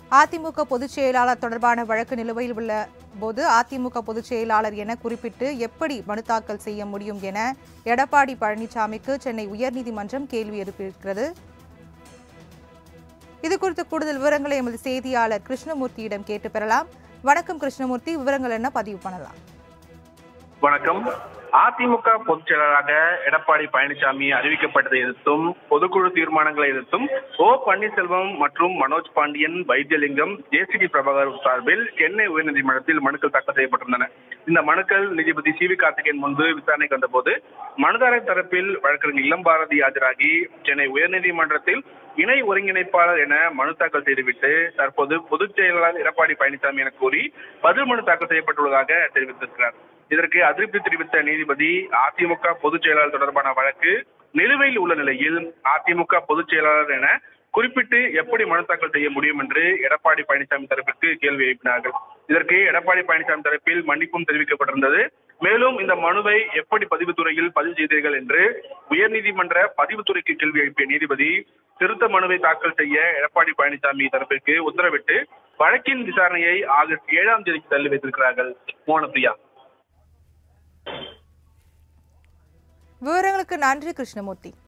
அதிமுக பொதுச் செயலாளர் தொடர்பான வழக்கு நிலுவையில் உள்ள போது அதிமுக பொதுச் செயலாளர் என குறிப்பிட்டு எப்படி மனு தாக்கல் செய்ய முடியும் என எடப்பாடி பழனிசாமிக்கு சென்னை உயர்நீதிமன்றம் கேள்வி எழுப்பியிருக்கிறது இது குறித்த கூடுதல் விவரங்களை எமது செய்தியாளர் கிருஷ்ணமூர்த்தியிடம் கேட்டு பெறலாம் வணக்கம் கிருஷ்ணமூர்த்தி விவரங்கள் என்ன பதிவு பண்ணலாம் வணக்கம் அதிமுக பொதுச் செயலராக எடப்பாடி பழனிசாமி அறிவிக்கப்பட்டதை எதிர்த்தும் பொதுக்குழு தீர்மானங்களை எதிர்த்தும் ஓ பன்னீர்செல்வம் மற்றும் மனோஜ் பாண்டியன் வைத்தியலிங்கம் ஜேசிடி பிரபாகர் சார்பில் சென்னை உயர்நீதிமன்றத்தில் மனுக்கள் தாக்கல் செய்யப்பட்டிருந்தன இந்த மனுக்கள் நீதிபதி சி வி கார்த்திகேயன் முன்பு விசாரணைக்கு வந்தபோது மனுதாரர் தரப்பில் வழக்கறிஞர் இளம் பாரதி ஆஜராகி சென்னை உயர்நீதிமன்றத்தில் இணை ஒருங்கிணைப்பாளர் என மனு தாக்கல் செய்துவிட்டு தற்போது பொதுச் செயலாளர் எடப்பாடி பழனிசாமி என கூறி பதில் மனு தாக்கல் செய்யப்பட்டுள்ளதாக தெரிவித்திருக்கிறார் இதற்கு அதிருப்தி தெரிவித்த நீதிபதி அதிமுக பொதுச் செயலாளர் தொடர்பான வழக்கு நிலுவையில் உள்ள நிலையில் அதிமுக பொதுச் செயலாளர் என குறிப்பிட்டு எப்படி மனு தாக்கல் செய்ய முடியும் என்று எடப்பாடி பழனிசாமி தரப்பிற்கு கேள்வி எழுப்பினார்கள் இதற்கு எடப்பாடி பழனிசாமி தரப்பில் மன்னிப்பும் தெரிவிக்கப்பட்டிருந்தது மேலும் இந்த மனுவை எப்படி பதிவுத்துறையில் பதிவு செய்தீர்கள் என்று உயர்நீதிமன்ற பதிவுத்துறைக்கு கேள்வி எழுப்பிய நீதிபதி திருத்த மனுவை தாக்கல் செய்ய எடப்பாடி பழனிசாமி தரப்பிற்கு உத்தரவிட்டு வழக்கின் விசாரணையை ஆகஸ்ட் ஏழாம் தேதிக்கு தள்ளி வைத்திருக்கிறார்கள் மோனப்பிரியா விவரங்களுக்கு நன்றி கிருஷ்ணமூர்த்தி